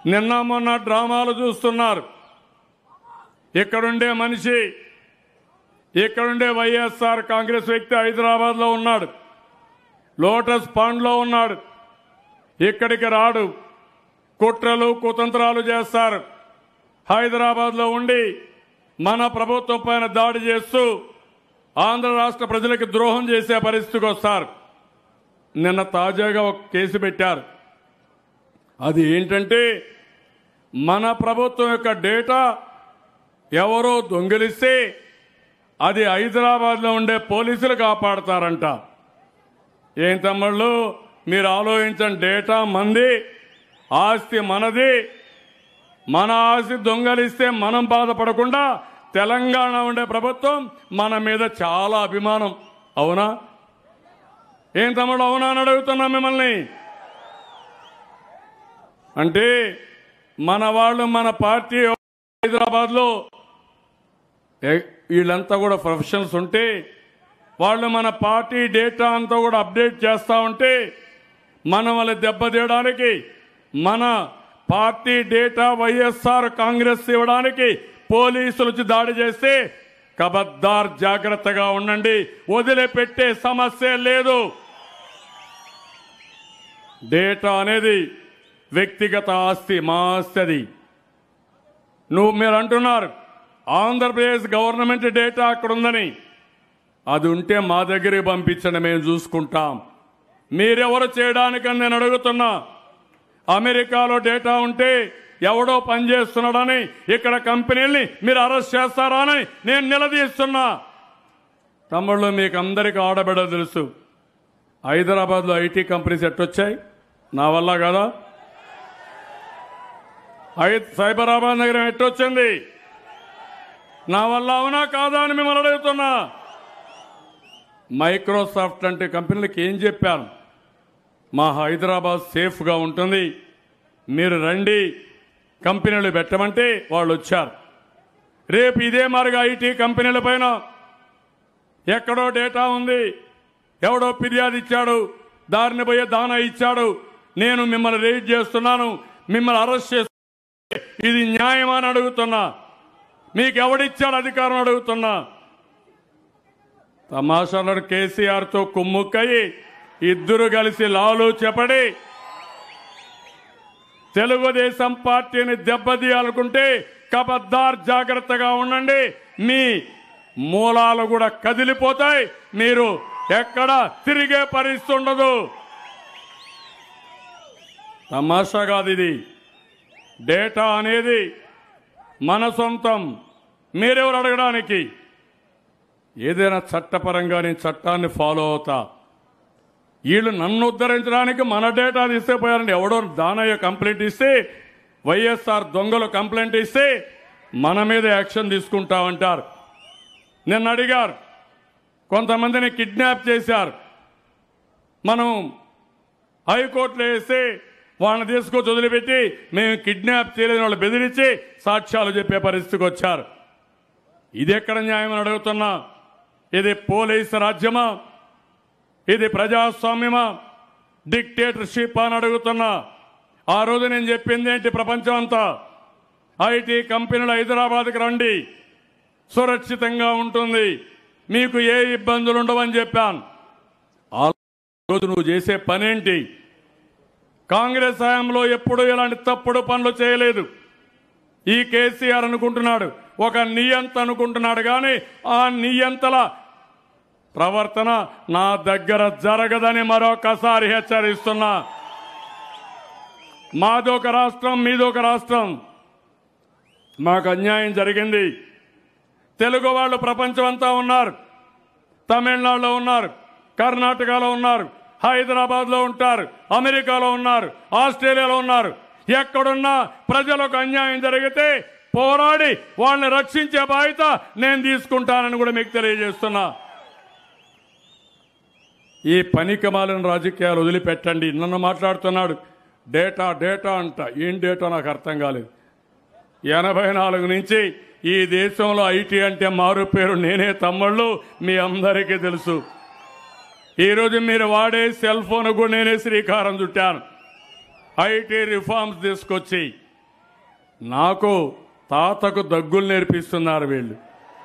నిన్న మొన్న డ్రామాలు చూస్తున్నారు ఇక్కడుండే మనిషి ఇక్కడుండే వైఎస్ఆర్ కాంగ్రెస్ వ్యక్తి హైదరాబాద్లో ఉన్నాడు లోటస్ పాండ్లో ఉన్నాడు ఇక్కడికి రాడు కుట్రలు కుతంత్రాలు చేస్తారు హైదరాబాద్లో ఉండి మన ప్రభుత్వం పైన దాడి చేస్తూ ఆంధ్ర రాష్ట్ర ప్రజలకు ద్రోహం చేసే పరిస్థితికి వస్తారు నిన్న తాజాగా ఒక కేసు పెట్టారు అది ఏంటంటే మన ప్రభుత్వం యొక్క డేటా ఎవరో దొంగిలిస్తే అది హైదరాబాద్లో ఉండే పోలీసులు కాపాడతారంట ఏం తమ్ముళ్ళు మీరు ఆలోచించండి డేటా మంది ఆస్తి మనది మన ఆస్తి దొంగలిస్తే మనం బాధపడకుండా తెలంగాణ ఉండే ప్రభుత్వం మన మీద చాలా అభిమానం అవునా ఏం తమ్ముడు అవునా అని అడుగుతున్నా మిమ్మల్ని అంటే మన వాళ్ళు మన పార్టీ హైదరాబాద్లో ఏ- వీళ్ళంతా కూడా ప్రొఫెషనల్స్ ఉంటే వాళ్ళు మన పార్టీ డేటా అంతా కూడా అప్డేట్ చేస్తూ ఉంటే మన వాళ్ళ దెబ్బతీయడానికి మన పార్టీ డేటా వైఎస్ఆర్ కాంగ్రెస్ ఇవ్వడానికి పోలీసులు వచ్చి దాడి చేస్తే కబద్దార్ జాగ్రత్తగా ఉండండి వదిలిపెట్టే సమస్య లేదు డేటా అనేది వ్యక్తిగత ఆస్తి మా ఆస్తి అది నువ్వు మీరు అంటున్నారు ఆంధ్రప్రదేశ్ గవర్నమెంట్ డేటా అక్కడ ఉందని అది ఉంటే మా దగ్గరికి పంపించండి మేము చూసుకుంటాం మీరెవరు చేయడానికని నేను అడుగుతున్నా అమెరికాలో డేటా ఉంటే ఎవడో పనిచేస్తున్నాడని ఇక్కడ కంపెనీల్ని మీరు అరెస్ట్ చేస్తారా అని నేను నిలదీస్తున్నా తమ్ముళ్ళు మీకు అందరికీ ఆడబిడ తెలుసు హైదరాబాద్లో ఐటీ కంపెనీస్ ఎట్టొచ్చాయి నా వల్ల కదా హై- సైబరాబాద్ నగరం ఎట్టొచ్చింది నా వల్ల అవునా కాదా అని మిమ్మల్ని అడుగుతున్నా మైక్రోసాఫ్ట్ లాంటి కంపెనీలకు ఏం చెప్పాను మా హైదరాబాద్ సేఫ్గా ఉంటుంది మీరు రండి కంపెనీలు పెట్టమంటే వాళ్ళు వచ్చారు రేపు ఇదే మరిగా ఐటీ కంపెనీల పైన ఎక్కడో డేటా ఉంది ఎవడో ఫిర్యాదు ఇచ్చాడు దారిని పోయే దానా ఇచ్చాడు నేను మిమ్మల్ని రేట్ చేస్తున్నాను మిమ్మల్ని అరెస్ట్ చేస్తున్నా ఇది న్యాయమా అని అడుగుతున్నా మీకు ఎవడిచ్చాడు అధికారం అడుగుతున్నా తమాషాలను కేసీఆర్తో కుమ్ముక్కయి ఇద్దరు కలిసి లాలు చెప్పడి తెలుగుదేశం పార్టీని దెబ్బతీయాలనుకుంటే కబద్దార్ జాగ్రత్తగా ఉండండి మీ మూలాలు కూడా కదిలిపోతాయి మీరు ఎక్కడ తిరిగే పరిస్థితి ఉండదు తమాషా కాదు ఇది డేటా అనేది మన సొంతం మీరెవరు అడగడానికి ఏదైనా చట్టపరంగా నేను చట్టాన్ని ఫాలో అవుతా వీళ్ళు నన్ను ఉద్ధరించడానికి మన డేటా తీస్తే పోయారండి ఎవడో దానయ్య కంప్లైంట్ ఇస్తే వైఎస్ఆర్ దొంగలు కంప్లైంట్ ఇస్తే మన మీద యాక్షన్ తీసుకుంటామంటారు నిన్న అడిగారు కొంతమందిని కిడ్నాప్ చేశారు మనం హైకోర్టులో వేస్తే వాళ్ళని తీసుకొచ్చి వదిలిపెట్టి మేము కిడ్నాప్ చేయలేని వాళ్ళు బెదిరించి సాక్ష్యాలు చెప్పే పరిస్థితికి వచ్చారు ఇది ఎక్కడ న్యాయం అని అడుగుతున్నా ఇది పోలీసు రాజ్యమా ఇది ప్రజాస్వామ్యమా డిక్టేటర్షిప్ అని అడుగుతున్నా ఆ రోజు నేను చెప్పింది ఏంటి ప్రపంచం అంతా ఐటీ కంపెనీలు హైదరాబాద్కి రండి సురక్షితంగా ఉంటుంది మీకు ఏ ఇబ్బందులు ఉండవని చెప్పాను ఆ రోజు నువ్వు చేసే పనేంటి కాంగ్రెస్ హయాంలో ఎప్పుడూ ఇలాంటి తప్పుడు పనులు చేయలేదు ఈ కేసీఆర్ అనుకుంటున్నాడు ఒక నియంత అనుకుంటున్నాడు కానీ ఆ నియంతల ప్రవర్తన నా దగ్గర జరగదని మరొకసారి హెచ్చరిస్తున్నా మాదొక రాష్ట్రం మీదొక రాష్ట్రం మాకు అన్యాయం జరిగింది తెలుగు వాళ్ళు ప్రపంచం అంతా ఉన్నారు తమిళనాడులో ఉన్నారు కర్ణాటకలో ఉన్నారు హైదరాబాద్లో ఉంటారు అమెరికాలో ఉన్నారు ఆస్ట్రేలియాలో ఉన్నారు ఎక్కడున్నా ప్రజలకు అన్యాయం జరిగితే పోరాడి వాళ్ళని రక్షించే బాధ్యత నేను తీసుకుంటానని కూడా మీకు తెలియజేస్తున్నా ఈ పనికిమాలిన రాజకీయాలు వదిలిపెట్టండి నన్ను మాట్లాడుతున్నాడు డేటా డేటా అంట ఏం డేటా నాకు అర్థం కాలేదు ఎనభై నాలుగు నుంచి ఈ దేశంలో ఐటీ అంటే మారు పేరు నేనే తమ్ముళ్ళు మీ అందరికీ తెలుసు ఈరోజు మీరు వాడే సెల్ ఫోన్ కూడా నేనే శ్రీకారం చుట్టాను ఐటీ రిఫార్మ్స్ తీసుకొచ్చి నాకు తాతకు దగ్గులు నేర్పిస్తున్నారు వీళ్ళు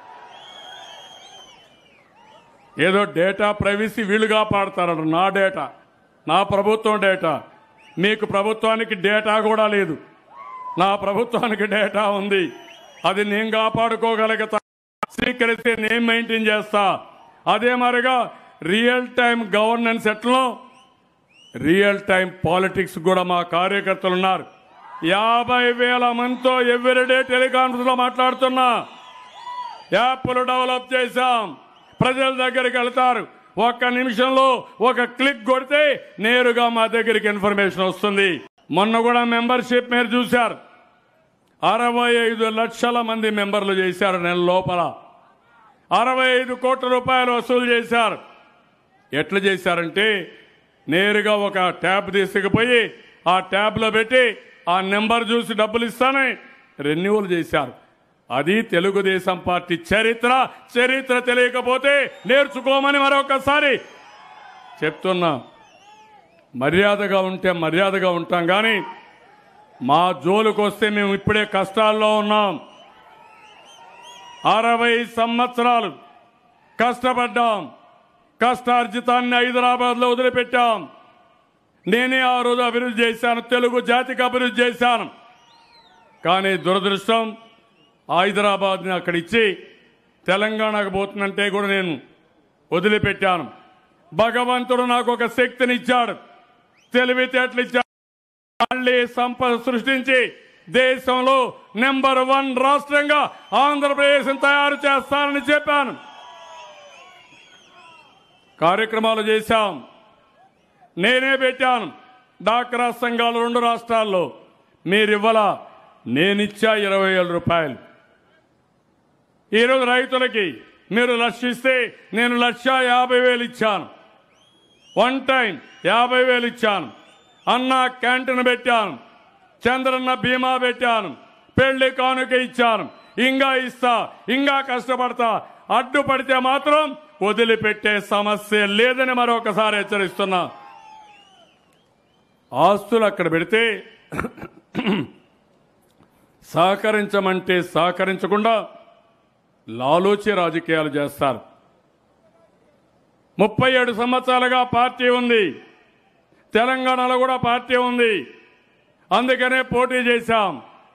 ఏదో డేటా ప్రైవసీ వీలుగా పాడతారు నా డేటా నా ప్రభుత్వం డేటా మీకు ప్రభుత్వానికి డేటా కూడా లేదు నా ప్రభుత్వానికి డేటా ఉంది అది నేను కాపాడుకోగలుగుతా స్వీకరిస్తే నేను మెయింటైన్ చేస్తా అదే మరిగా రియల్ టైం గవర్నెన్స్ ఎట్లా రియల్ టైం పాలిటిక్స్ కూడా మా కార్యకర్తలు ఉన్నారు యాభై వేల మందితో ఎవ్రీడే టెలికాన్ఫరెన్స్ లో మాట్లాడుతున్నా యాప్లు డెవలప్ చేశాం ప్రజల దగ్గరికి వెళ్తారు ఒక్క నిమిషంలో ఒక క్లిక్ కొడితే నేరుగా మా దగ్గరికి ఇన్ఫర్మేషన్ వస్తుంది మొన్న కూడా మెంబర్షిప్ మీరు చూశారు అరవై ఐదు లక్షల మంది మెంబర్లు చేశారు నెల లోపల అరవై ఐదు కోట్ల రూపాయలు వసూలు చేశారు ఎట్లా చేశారంటే నేరుగా ఒక ట్యాబ్ తీసుకుపోయి ఆ ట్యాబ్లో పెట్టి ఆ నెంబర్ చూసి డబ్బులు ఇస్తానే రెన్యువల్ చేశారు అది తెలుగుదేశం పార్టీ చరిత్ర చరిత్ర తెలియకపోతే నేర్చుకోమని మరొకసారి చెప్తున్నా మర్యాదగా ఉంటే మర్యాదగా ఉంటాం కానీ మా జోలుకు వస్తే మేము ఇప్పుడే కష్టాల్లో ఉన్నాం అరవై సంవత్సరాలు కష్టపడ్డాం కష్టార్జితాన్ని హైదరాబాద్లో వదిలిపెట్టాం నేనే ఆ రోజు అభివృద్ధి చేశాను తెలుగు జాతికి అభివృద్ధి చేశాను కానీ దురదృష్టం హైదరాబాద్ని అక్కడ ఇచ్చి తెలంగాణకు పోతుందంటే కూడా నేను వదిలిపెట్టాను భగవంతుడు నాకు ఒక శక్తిని ఇచ్చాడు తెలివితేటలు ఇచ్చాడు మళ్ళీ సంపద సృష్టించి దేశంలో నెంబర్ వన్ రాష్ట్రంగా ఆంధ్రప్రదేశ్ తయారు చేస్తానని చెప్పాను కార్యక్రమాలు చేశాం నేనే పెట్టాను డాక్రా సంఘాలు రెండు రాష్ట్రాల్లో మీరివ్వలా నేనిచ్చా ఇరవై వేల రూపాయలు ఈరోజు రైతులకి మీరు లక్ష ఇస్తే నేను లక్ష యాభై వేలు ఇచ్చాను వన్ టైం యాభై వేలు ఇచ్చాను అన్న క్యాంటీన్ పెట్టాను చంద్రన్న బీమా పెట్టాను పెళ్లి కానుక ఇచ్చాను ఇంకా ఇస్తా ఇంకా కష్టపడతా అడ్డుపడితే మాత్రం వదిలిపెట్టే సమస్య లేదని మరొకసారి హెచ్చరిస్తున్నా ఆస్తులు అక్కడ పెడితే సహకరించమంటే సహకరించకుండా లాలోచి రాజకీయాలు చేస్తారు ముప్పై ఏడు సంవత్సరాలుగా పార్టీ ఉంది తెలంగాణలో కూడా పార్టీ ఉంది అందుకనే పోటీ చేశాం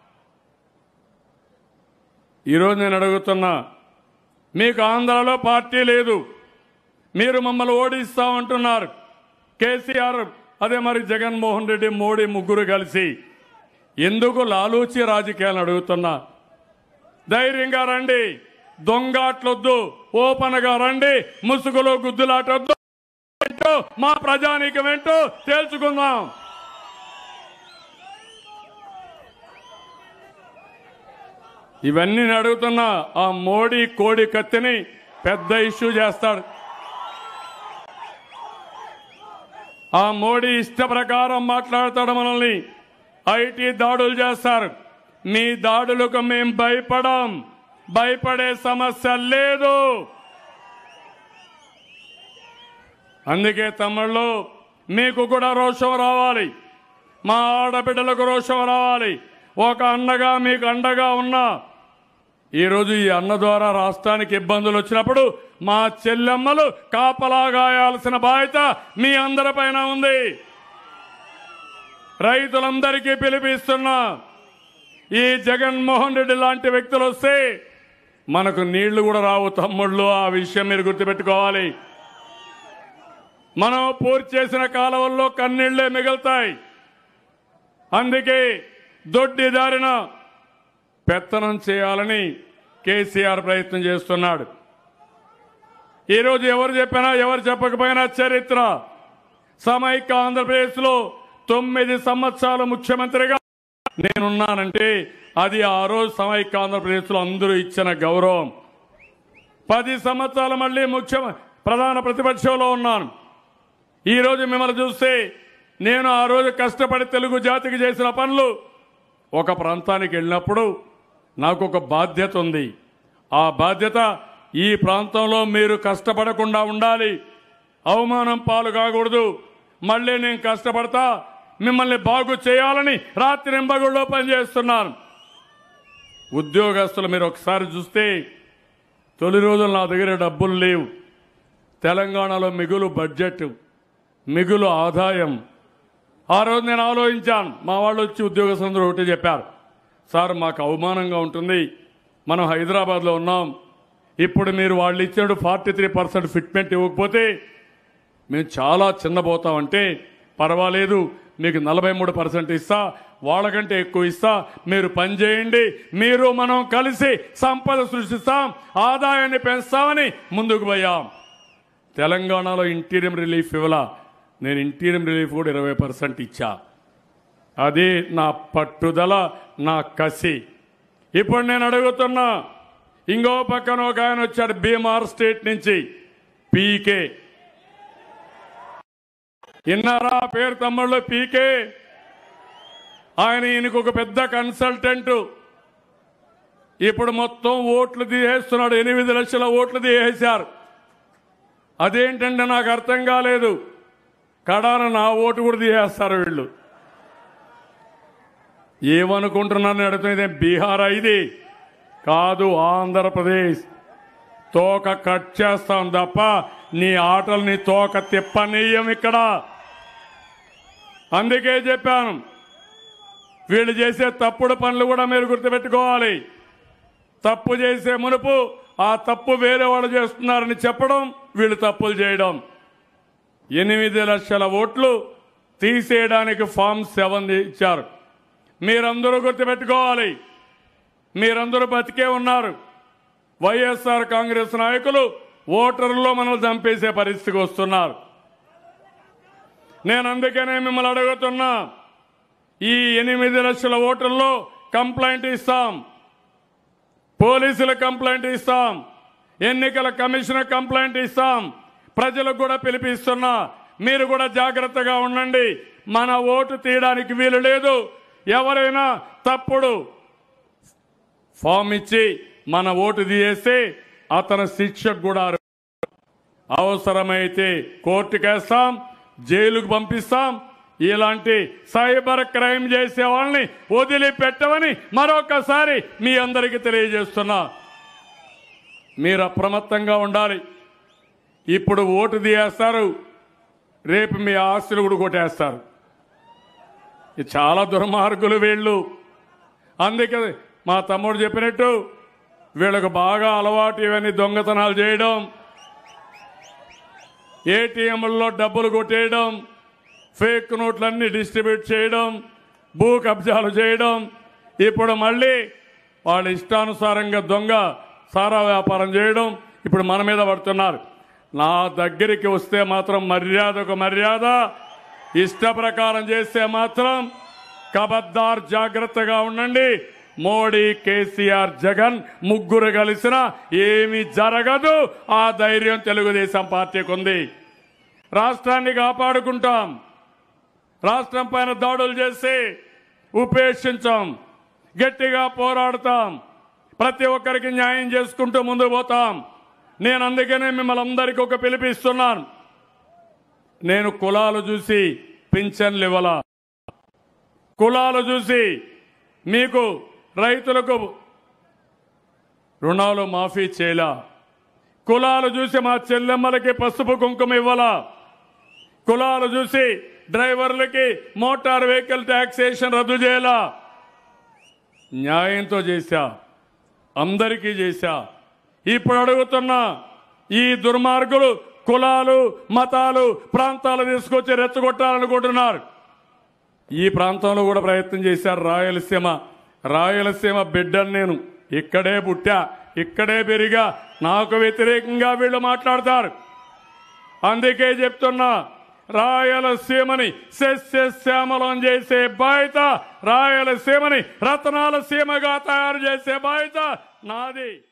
ఈరోజు నేను అడుగుతున్నా మీకు ఆంధ్రలో పార్టీ లేదు మీరు మమ్మల్ని ఓడిస్తామంటున్నారు కేసీఆర్ అదే మరి జగన్మోహన్ రెడ్డి మోడీ ముగ్గురు కలిసి ఎందుకు లాలూచి రాజకీయాలను అడుగుతున్నా ధైర్యంగా రండి దొంగాట్లొద్దు ఓపెన్గా రండి ముసుగులో గుద్దులాటొద్దు ఏంటో మా ప్రజానీకం ఏంటో తేల్చుకుందాం ఇవన్నీ నేను అడుగుతున్నా ఆ మోడీ కోడి కత్తిని పెద్ద ఇష్యూ చేస్తాడు ఆ మోడీ ఇష్ట ప్రకారం మాట్లాడతాడు మనల్ని ఐటీ దాడులు చేస్తారు మీ దాడులకు మేం భయపడం భయపడే సమస్య లేదు అందుకే తమ్ముళ్ళు మీకు కూడా రోషం రావాలి మా ఆడబిడ్డలకు రోషం రావాలి ఒక అన్నగా మీకు అండగా ఉన్నా ఈరోజు ఈ అన్న ద్వారా రాష్ట్రానికి ఇబ్బందులు వచ్చినప్పుడు మా చెల్లెమ్మలు కాపలాగాయాల్సిన బాధ్యత మీ అందరిపైన ఉంది రైతులందరికీ పిలిపిస్తున్నా ఈ జగన్మోహన్ రెడ్డి లాంటి వ్యక్తులు వస్తే మనకు నీళ్లు కూడా రావు తమ్ముళ్ళు ఆ విషయం మీరు గుర్తుపెట్టుకోవాలి మనం పూర్తి చేసిన కాలువల్లో కన్నీళ్లే మిగులుతాయి అందుకే దొడ్డి దారిన పెత్తనం చేయాలని కేసీఆర్ ప్రయత్నం చేస్తున్నాడు ఈరోజు ఎవరు చెప్పినా ఎవరు చెప్పకపోయినా చరిత్ర సమైక్య ఆంధ్రప్రదేశ్లో తొమ్మిది సంవత్సరాలు ముఖ్యమంత్రిగా నేనున్నానంటే అది ఆ రోజు సమైక్య ఆంధ్రప్రదేశ్లో అందరూ ఇచ్చిన గౌరవం పది సంవత్సరాలు మళ్ళీ ముఖ్య ప్రధాన ప్రతిపక్షంలో ఉన్నాను ఈ రోజు మిమ్మల్ని చూస్తే నేను ఆ రోజు కష్టపడి తెలుగు జాతికి చేసిన పనులు ఒక ప్రాంతానికి వెళ్ళినప్పుడు నాకు ఒక బాధ్యత ఉంది ఆ బాధ్యత ఈ ప్రాంతంలో మీరు కష్టపడకుండా ఉండాలి అవమానం పాలు కాకూడదు మళ్ళీ నేను కష్టపడతా మిమ్మల్ని బాగు చేయాలని రాత్రి నింబగుళ్ళో పనిచేస్తున్నాను ఉద్యోగస్తులు మీరు ఒకసారి చూస్తే తొలి రోజులు నా దగ్గర డబ్బులు లేవు తెలంగాణలో మిగులు బడ్జెట్ మిగులు ఆదాయం ఆ రోజు నేను ఆలోచించాను మా వాళ్ళు వచ్చి ఉద్యోగస్తులందరూ ఒకటే చెప్పారు సార్ మాకు అవమానంగా ఉంటుంది మనం హైదరాబాద్లో ఉన్నాం ఇప్పుడు మీరు వాళ్ళు ఇచ్చిన ఫార్టీ త్రీ పర్సెంట్ ఫిట్మెంట్ ఇవ్వకపోతే మేము చాలా చిన్నబోతామంటే పర్వాలేదు మీకు నలభై మూడు పర్సెంట్ ఇస్తా వాళ్ళకంటే ఎక్కువ ఇస్తా మీరు పని చేయండి మీరు మనం కలిసి సంపద సృష్టిస్తాం ఆదాయాన్ని పెంచుతామని ముందుకు పోయాం తెలంగాణలో ఇంటీరియం రిలీఫ్ ఇవ్వలా నేను ఇంటీరియం రిలీఫ్ కూడా ఇరవై పర్సెంట్ ఇచ్చా అది నా పట్టుదల నా కసి ఇప్పుడు నేను అడుగుతున్నా ఇంకో పక్కన ఒక ఆయన వచ్చాడు బీమార్ స్టేట్ నుంచి పీకే విన్నారా పేరు తమ్ముళ్ళు పీకే ఆయన ఈయనకు ఒక పెద్ద కన్సల్టెంట్ ఇప్పుడు మొత్తం ఓట్లు తీసేస్తున్నాడు ఎనిమిది లక్షల ఓట్లు తీసేశారు అదేంటంటే నాకు అర్థం కాలేదు కడాన నా ఓటు కూడా తీసేస్తారు వీళ్ళు ఏమనుకుంటున్నాను అడుగుతుంది బీహార్ ఇది కాదు ఆంధ్రప్రదేశ్ తోక కట్ చేస్తాం తప్ప నీ ఆటల్ని తోక తిప్పనీయం ఇక్కడ అందుకే చెప్పాను వీళ్ళు చేసే తప్పుడు పనులు కూడా మీరు గుర్తుపెట్టుకోవాలి తప్పు చేసే మునుపు ఆ తప్పు వేరే వాళ్ళు చేస్తున్నారని చెప్పడం వీళ్ళు తప్పులు చేయడం ఎనిమిది లక్షల ఓట్లు తీసేయడానికి ఫామ్ సెవెన్ ఇచ్చారు మీరందరూ గుర్తుపెట్టుకోవాలి మీరందరూ బతికే ఉన్నారు వైఎస్ఆర్ కాంగ్రెస్ నాయకులు ఓటర్లో మనల్ని చంపేసే పరిస్థితికి వస్తున్నారు నేను అందుకనే మిమ్మల్ని అడుగుతున్నా ఈ ఎనిమిది లక్షల ఓటర్లో కంప్లైంట్ ఇస్తాం పోలీసుల కంప్లైంట్ ఇస్తాం ఎన్నికల కమిషనర్ కంప్లైంట్ ఇస్తాం ప్రజలకు కూడా పిలిపిస్తున్నా మీరు కూడా జాగ్రత్తగా ఉండండి మన ఓటు తీయడానికి వీలు లేదు ఎవరైనా తప్పుడు ఫామ్ ఇచ్చి మన ఓటు తీయేస్తే అతని శిక్షకు కూడా అవసరమైతే కోర్టుకేస్తాం జైలుకు పంపిస్తాం ఇలాంటి సైబర్ క్రైమ్ చేసే వాళ్ళని వదిలిపెట్టమని మరొకసారి మీ అందరికీ తెలియజేస్తున్నా మీరు అప్రమత్తంగా ఉండాలి ఇప్పుడు ఓటు తీయేస్తారు రేపు మీ ఆస్తులు కూడా కొట్టేస్తారు ఇది చాలా దుర్మార్గులు వీళ్ళు అందుకే మా తమ్ముడు చెప్పినట్టు వీళ్ళకు బాగా అలవాటు ఇవన్నీ దొంగతనాలు చేయడం ఏటీఎంలలో డబ్బులు కొట్టేయడం ఫేక్ నోట్లన్నీ డిస్ట్రిబ్యూట్ చేయడం భూ కబ్జాలు చేయడం ఇప్పుడు మళ్ళీ వాళ్ళ ఇష్టానుసారంగా దొంగ సారా వ్యాపారం చేయడం ఇప్పుడు మన మీద పడుతున్నారు నా దగ్గరికి వస్తే మాత్రం మర్యాదకు మర్యాద ఇష్ట ప్రకారం చేస్తే మాత్రం కబద్దార్ జాగ్రత్తగా ఉండండి మోడీ కేసీఆర్ జగన్ ముగ్గురు కలిసిన ఏమి జరగదు ఆ ధైర్యం తెలుగుదేశం పార్టీకి ఉంది రాష్ట్రాన్ని కాపాడుకుంటాం రాష్ట్రం పైన దాడులు చేసి ఉపేక్షించాం గట్టిగా పోరాడతాం ప్రతి ఒక్కరికి న్యాయం చేసుకుంటూ ముందు పోతాం నేను అందుకనే మిమ్మల్ని అందరికీ ఒక పిలిపిస్తున్నాను నేను కులాలు చూసి పింఛన్లు ఇవ్వలా కులాలు చూసి మీకు రైతులకు రుణాలు మాఫీ చేయలా కులాలు చూసి మా చెల్లెమ్మలకి పసుపు కుంకుమ ఇవ్వాలా కులాలు చూసి డ్రైవర్లకి మోటార్ వెహికల్ ట్యాక్సేషన్ రద్దు చేయాలా న్యాయంతో చేశా అందరికీ చేశా ఇప్పుడు అడుగుతున్నా ఈ దుర్మార్గులు కులాలు మతాలు ప్రాంతాలు తీసుకొచ్చి రెచ్చగొట్టాలనుకుంటున్నారు ఈ ప్రాంతంలో కూడా ప్రయత్నం చేశారు రాయలసీమ రాయలసీమ బిడ్డను నేను ఇక్కడే పుట్టా ఇక్కడే పెరిగా నాకు వ్యతిరేకంగా వీళ్ళు మాట్లాడతారు అందుకే చెప్తున్నా రాయలసీమని సస్యశ్యామలం చేసే బాధ్యత రాయలసీమని రత్నాల సీమగా తయారు చేసే బాధ్యత నాది